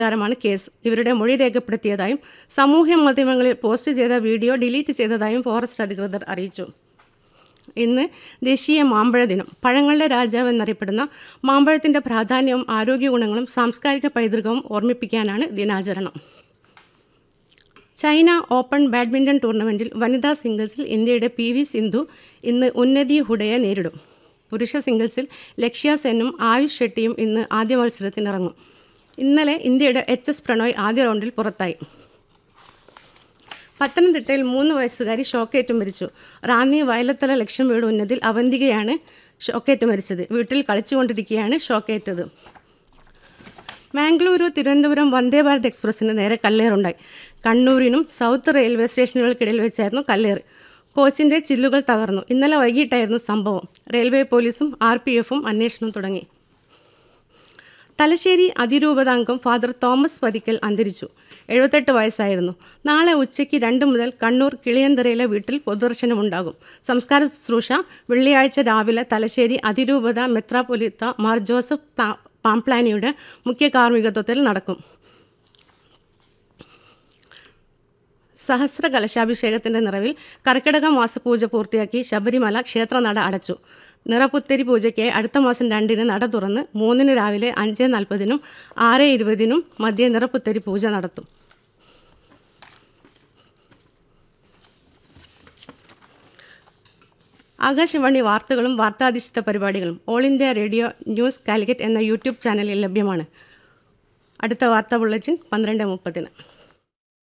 പ്രകാരമാണ് കേസ് ഇവരുടെ മൊഴി രേഖപ്പെടുത്തിയതായും സാമൂഹ്യ മാധ്യമങ്ങളിൽ പോസ്റ്റ് ചെയ്ത വീഡിയോ ഡിലീറ്റ് ചെയ്തതായും ഫോറസ്റ്റ് അധികൃതർ അറിയിച്ചു ഇന്ന് ദേശീയ മാമ്പഴ ദിനം പഴങ്ങളുടെ രാജാവ് എന്നറിയപ്പെടുന്ന മാമ്പഴത്തിൻ്റെ പ്രാധാന്യവും ആരോഗ്യ ഗുണങ്ങളും സാംസ്കാരിക പൈതൃകവും ഓർമ്മിപ്പിക്കാനാണ് ദിനാചരണം ചൈന ഓപ്പൺ ബാഡ്മിൻ്റൺ ടൂർണമെൻറ്റിൽ വനിതാ സിംഗിൾസിൽ ഇന്ത്യയുടെ പി വി സിന്ധു ഇന്ന് ഉന്നതി ഹുഡയെ നേരിടും പുരുഷ സിംഗിൾസിൽ ലക്ഷ്യ സെന്നും ആയുഷ് ഷെട്ടിയും ഇന്ന് ആദ്യ മത്സരത്തിനിറങ്ങും ഇന്നലെ ഇന്ത്യയുടെ എച്ച് എസ് പ്രണോയ് ആദ്യ റൗണ്ടിൽ പുറത്തായി പത്തനംതിട്ടയിൽ മൂന്ന് വയസ്സുകാരി ഷോക്കേറ്റ് മരിച്ചു റാന്നി വയലത്തല ലക്ഷം വീട് ഉന്നതിൽ അവന്തികയാണ് ഷോക്കേറ്റ് മരിച്ചത് വീട്ടിൽ കളിച്ചുകൊണ്ടിരിക്കുകയാണ് ഷോക്കേറ്റത് മാംഗ്ലൂരു തിരുവനന്തപുരം വന്ദേ ഭാരത് എക്സ്പ്രസ്സിന് നേരെ കല്ലേറുണ്ടായി കണ്ണൂരിനും സൗത്ത് റെയിൽവേ സ്റ്റേഷനുകൾക്കിടയിൽ വെച്ചായിരുന്നു കല്ലേറ് കോച്ചിൻ്റെ ചില്ലുകൾ തകർന്നു ഇന്നലെ വൈകിട്ടായിരുന്നു സംഭവം റെയിൽവേ പോലീസും ആർ പി എഫും അന്വേഷണം തുടങ്ങി തലശ്ശേരി അതിരൂപതാംഗം ഫാദർ തോമസ് പതിക്കൽ അന്തരിച്ചു എഴുപത്തെട്ട് വയസ്സായിരുന്നു നാളെ ഉച്ചയ്ക്ക് രണ്ട് മുതൽ കണ്ണൂർ കിളിയന്തരയിലെ വീട്ടിൽ പൊതുദർശനമുണ്ടാകും സംസ്കാര ശുശ്രൂഷ വെള്ളിയാഴ്ച രാവിലെ തലശ്ശേരി അതിരൂപത മെത്രാപൊലിത്ത മാർ ജോസഫ് പാ- പാംപ്ലാനിയുടെ മുഖ്യ കാർമ്മികത്വത്തിൽ നടക്കും സഹസ്ര കലശാഭിഷേകത്തിന്റെ നിറവിൽ കർക്കിടക മാസ പൂജ പൂർത്തിയാക്കി ശബരിമല ക്ഷേത്രനട അടച്ചു നിറപുത്തരി പൂജയ്ക്കായി അടുത്ത മാസം രണ്ടിന് നട തുറന്ന് മൂന്നിന് രാവിലെ അഞ്ച് നാൽപ്പതിനും ആറ് ഇരുപതിനും മധ്യ നിറപുത്തരി പൂജ നടത്തും ആകാശവാണി വാർത്തകളും വാർത്താധിഷ്ഠിത പരിപാടികളും All India Radio News Calicut എന്ന യൂട്യൂബ് ചാനലിൽ ലഭ്യമാണ് അടുത്ത വാർത്താ ബുള്ളറ്റിൻ പന്ത്രണ്ട് മുപ്പതിന്